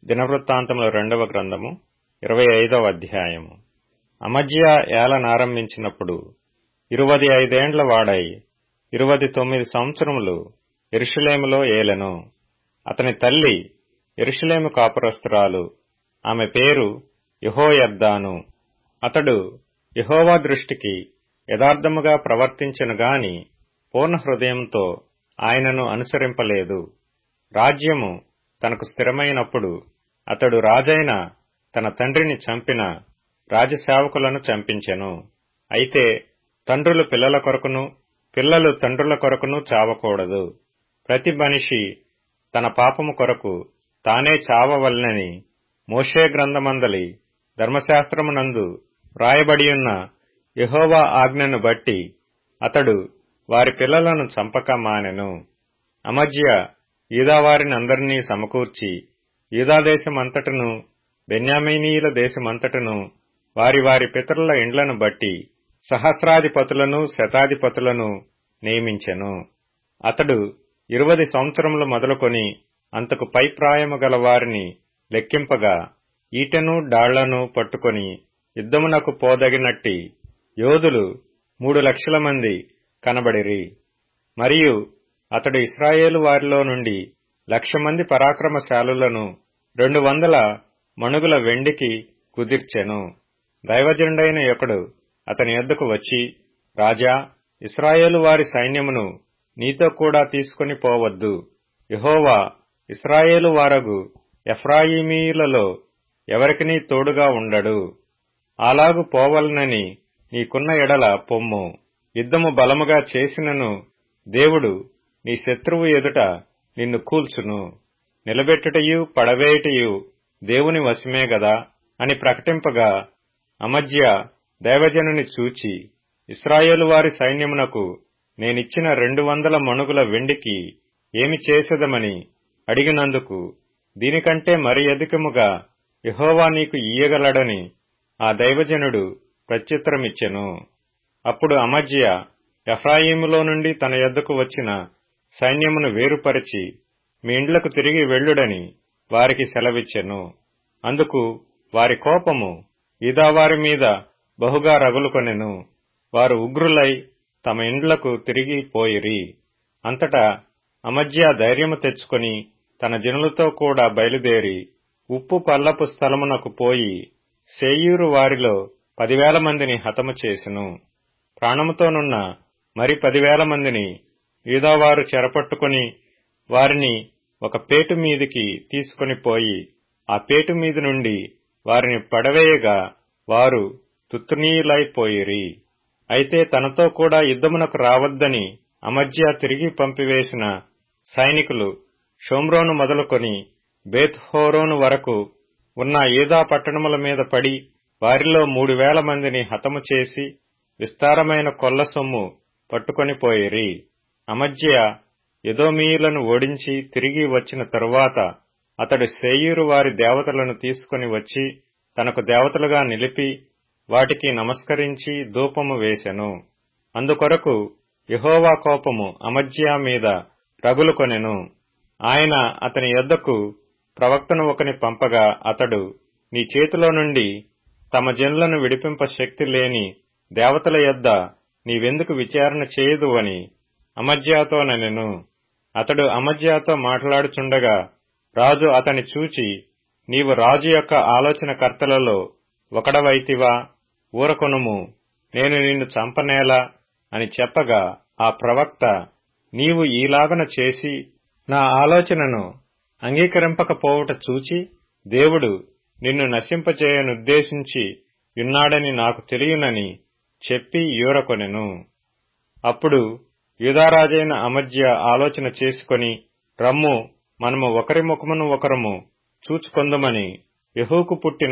దినవృత్తాంతముల రెండవ గ్రంథము ఇరవై ఐదవ అధ్యాయము అమజ్య ఏలనారంభించినప్పుడు ఇరువది ఐదేండ్ల వాడై ఇరువది తొమ్మిది సంవత్సరములు ఎరుషలేములో ఏలెను అతని తల్లి ఎరుషలేము కాపురస్తురాలు ఆమె పేరు యెహోయద్దాను అతడు యెహోవా దృష్టికి యథార్థముగా ప్రవర్తించెను గాని పూర్ణ హృదయంతో ఆయనను అనుసరింపలేదు రాజ్యము తనకు స్థిరమైనప్పుడు అతడు రాజైన తన తండ్రిని చంపిన రాజసేవకులను చంపించెను అయితే తండ్రులు పిల్లల కొరకును పిల్లలు తండ్రుల కొరకును చావకూడదు ప్రతి మనిషి తన పాపము కొరకు తానే చావవలనని మోషే గ్రంథమందలి ధర్మశాస్త్రమునందు వ్రాయబడియున్న యెహోవా ఆజ్ఞను బట్టి అతడు వారి పిల్లలను చంపక మానెను అమజ్య యూదావారినందరినీ సమకూర్చి యూదాదేశమంతటను బెన్యామీనీయుల దేశమంతటను వారి వారి పితరుల ఇండ్లను బట్టి సహస్రాధిపతులను శతాధిపతులను నియమించెను అతడు ఇరువది సంవత్సరములు మొదలుకొని అంతకు పైప్రాయము గల వారిని లెక్కింపగా ఈటెను డాళ్లను పట్టుకొని యుద్ధమునకు పోదగినట్టి యోధులు మూడు లక్షల మంది కనబడిరి మరియు అతడు ఇస్రాయేలు వారిలో నుండి లక్ష మంది పరాక్రమశాలులను రెండు వందల మణుగుల వెండికి కుదిర్చెను దైవజనుడైన ఒకడు అతని యొద్దకు వచ్చి రాజా ఇస్రాయేలు వారి సైన్యమును నీతో కూడా తీసుకుని పోవద్దు యహోవా ఇస్రాయేలు వారగు ఎఫ్రాయిమీలలో ఎవరికినీ తోడుగా ఉండడు అలాగు పోవలనని నీకున్న ఎడల పొమ్ము యుద్ధము బలముగా చేసినను దేవుడు నీ శత్రువు ఎదుట నిన్ను కూల్చును నిలబెట్టుటయు పడవేయుటయు దేవుని వశమే గదా అని ప్రకటింపగా అమజ్య దైవజనుని చూచి ఇస్రాయేలు వారి సైన్యమునకు నేనిచ్చిన రెండు వందల మణుగుల వెండికి ఏమి చేసేదమని అడిగినందుకు దీనికంటే మరి అధికముగా యహోవా నీకు ఇయ్యగలడని ఆ దైవజనుడు ప్రత్యుత్తరమిచ్చెను అప్పుడు అమజ్య ఎఫ్రాయిములో నుండి తన యొద్దకు వచ్చిన సైన్యమును వేరుపరిచి మీ ఇండ్లకు తిరిగి వెళ్ళుడని వారికి సెలవిచ్చెను అందుకు వారి కోపము ఇదావారి మీద బహుగా రగులుకొనెను వారు ఉగ్రులై తమ ఇండ్లకు తిరిగి పోయిరి అంతటా అమజ్య ధైర్యము తెచ్చుకొని తన జనులతో కూడా బయలుదేరి ఉప్పు పల్లపు స్థలమునకు పోయి సేయూరు వారిలో పదివేల మందిని హతము చేసెను ప్రాణముతోనున్న మరి పదివేల మందిని యూదావారు చెరపట్టుకుని వారిని ఒక పేటు మీదికి తీసుకుని పోయి ఆ పేటు మీద నుండి వారిని పడవేయగా వారు తుత్తునీయులైపోయిరి అయితే తనతో కూడా యుద్ధమునకు రావద్దని అమజ్య తిరిగి పంపివేసిన సైనికులు షోమ్రోను మొదలుకొని బేత్హోరోను వరకు ఉన్న ఈదా పట్టణముల మీద పడి వారిలో మూడు వేల మందిని హతము చేసి విస్తారమైన కొల్ల సొమ్ము పట్టుకొని పోయిరి అమజ్య యదోమీయులను ఓడించి తిరిగి వచ్చిన తరువాత అతడు సేయూరు వారి దేవతలను తీసుకుని వచ్చి తనకు దేవతలుగా నిలిపి వాటికి నమస్కరించి ధూపము వేసెను అందుకొరకు యహోవా కోపము అమజ్యా మీద రగులుకొనెను ఆయన అతని యొద్దకు ప్రవక్తను ఒకని పంపగా అతడు నీ చేతిలో నుండి తమ జనులను విడిపింప శక్తి లేని దేవతల యొద్ద నీవెందుకు విచారణ చేయదు అని అమజ్యాతో ననెను అతడు అమజ్యాతో మాట్లాడుచుండగా రాజు అతని చూచి నీవు రాజు యొక్క ఆలోచన కర్తలలో ఒకడవైతివా ఊరకొనుము నేను నిన్ను చంపనేలా అని చెప్పగా ఆ ప్రవక్త నీవు ఈలాగన చేసి నా ఆలోచనను అంగీకరింపకపోవుట చూచి దేవుడు నిన్ను నశింపచేయనుద్దేశించి యున్నాడని నాకు తెలియనని చెప్పి యూరకొనెను అప్పుడు యూదారాజైన అమజ్య ఆలోచన చేసుకొని రమ్ము మనము ఒకరి ముఖమును ఒకరము చూచుకొందుమని యహూకు పుట్టిన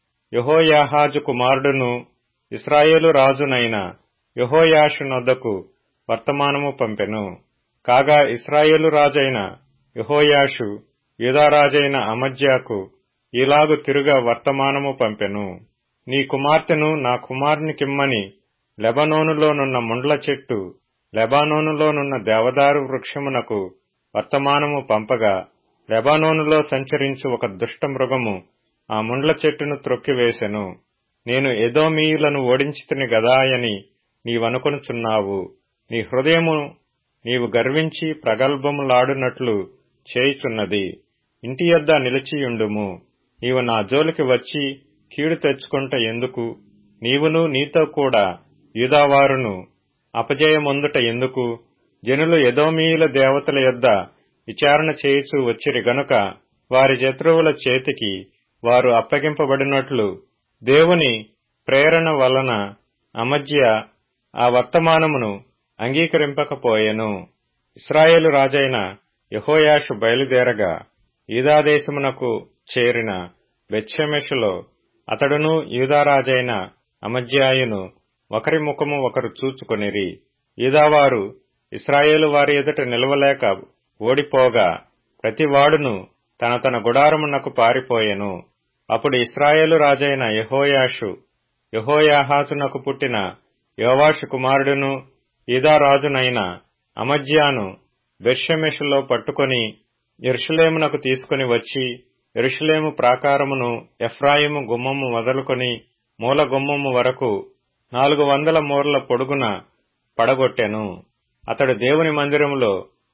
యహోయాహాజు కుమారుడును ఇస్రాయేలు రాజునైన యహోయాషునొద్దకు వర్తమానము పంపెను కాగా ఇస్రాయేలు రాజైన యహోయాషు యూదారాజైన అమజ్యాకు ఇలాగు తిరుగా వర్తమానము పంపెను నీ కుమార్తెను నా కుమారునికిమ్మని లెబనోనులోనున్న ముండ్ల చెట్టు లెబానోనులోనున్న దేవదారు వృక్షమునకు వర్తమానము పంపగా లెబానోనులో సంచరించు ఒక దుష్ట మృగము ఆ ముండ్ల చెట్టును త్రొక్కివేసెను నేను ఎదోమీయులను ఓడించితిని గదాయని నీవనుకొనుచున్నావు నీ హృదయము నీవు గర్వించి ప్రగల్భములాడునట్లు చేయుచున్నది ఇంటి యొద్ద నిలిచియుండుము నీవు నా జోలికి వచ్చి కీడు తెచ్చుకుంట ఎందుకు నీవును నీతో కూడా యూదావారును అపజయమొందుట ఎందుకు జనులు ఎదోమీయుల దేవతల యొద్ద విచారణ చేయుచు వచ్చిరి గనుక వారి శత్రువుల చేతికి వారు అప్పగింపబడినట్లు దేవుని ప్రేరణ వలన అమధ్య ఆ వర్తమానమును అంగీకరింపకపోయెను ఇస్రాయేలు రాజైన యహోయాషు బయలుదేరగా ఈదాదేశమునకు చేరిన బెత్షెమెషులో అతడును యూదారాజైన అమజ్యాయును ఒకరి ముఖము ఒకరు చూచుకొనిరి ఈదావారు ఇస్రాయేలు వారి ఎదుట నిలవలేక ఓడిపోగా ప్రతివాడును తన తన గుడారమునకు పారిపోయెను అప్పుడు ఇస్రాయేలు రాజైన యహోయాషు యహోయాహాజునకు పుట్టిన యోవాషు కుమారుడును ఈదారాజునైన అమజ్యాను బెర్షెమెషులో పట్టుకొని ఎరుషులేమునకు తీసుకుని వచ్చి ఎరుషులేము ప్రాకారమును ఎఫ్రాయిము గుమ్మము మొదలుకొని మూల గుమ్మము వరకు నాలుగు వందల మూరల పొడుగున పడగొట్టెను అతడు దేవుని మందిరములో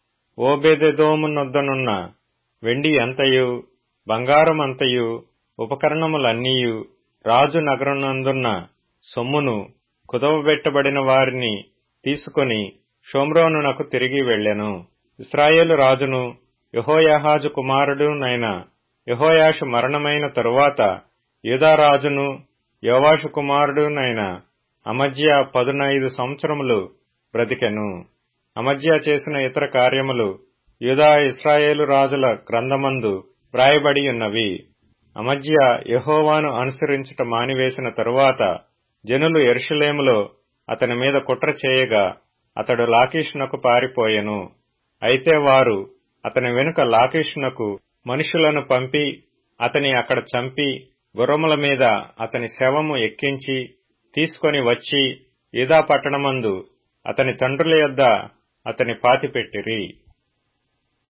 ఓబెదెదోమునొద్దనున్న వెండి అంతయు బంగారం అంతయు ఉపకరణములన్నీయు రాజు నగరనందున్న సొమ్మును కుదవబెట్టబడిన వారిని తీసుకుని షోమ్రోనునకు తిరిగి వెళ్లెను ఇస్రాయేలు రాజును యహోయాహాజు కుమారుడునైన యహోయాషు మరణమైన తరువాత యూదారాజును యోవాషు కుమారుడునైన అమజ్య పదునైదు సంవత్సరములు బ్రతికెను అమజ్య చేసిన ఇతర కార్యములు యూదా ఇస్రాయేలు రాజుల గ్రంథమందు వ్రాయబడి ఉన్నవి అమజ్య యహోవాను అనుసరించుట మానివేసిన తరువాత జనులు ఎరుషులేములో అతని మీద కుట్ర చేయగా అతడు లాకీషునకు పారిపోయెను అయితే వారు అతని వెనుక లాకీషునకు మనుషులను పంపి అతని అక్కడ చంపి గుర్రముల మీద అతని శవము ఎక్కించి తీసుకొని వచ్చి ఈదా పట్టణమందు అతని తండ్రుల యొద్ద అతని పాతిపెట్టిరి